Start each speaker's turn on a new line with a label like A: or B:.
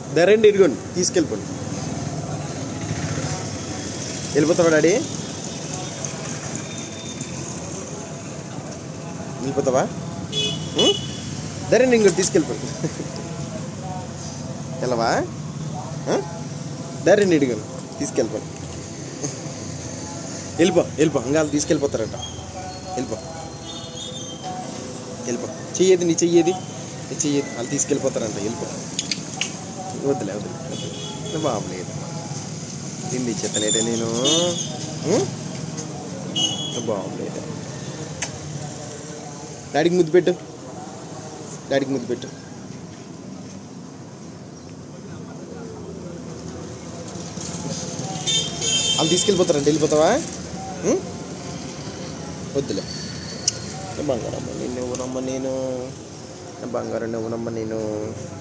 A: ధరండి ఇదిగోండి తీసుకెళ్ళిపోండి వెళ్ళిపోతావా డాడీ వెళ్ళిపోతావా ఉం? ధరండి ఇంకోటి తీసుకెళ్ళిపోండి వెళ్ళవా ధరండి ఇదిగోండి తీసుకెళ్ళిపోండి వెళ్ళిపో వెళ్ళిపో ఇంకా వాళ్ళు తీసుకెళ్ళిపోతారట వెళ్ళిపో వెళ్ళిపో చెయ్యేది నీ చెయ్యేది నీ చెయ్యేది వాళ్ళు తీసుకెళ్ళిపోతారంట వెళ్ళిపో వద్దులే వద్దులే వద్దులే బాబు లేదు తిండి చెత్తనేటే నేను ఉం? బాగుండేది డాడీకి ముద్దు పెట్టు డాడీకి ముద్దు పెట్టు వాళ్ళు తీసుకెళ్ళిపోతారంట వెళ్ళిపోతావా ఉం? వద్దులే నా బంగారమ్మ నేను ఎవరమ్మ నేను నా బంగారం ఎవరమ్మ నేను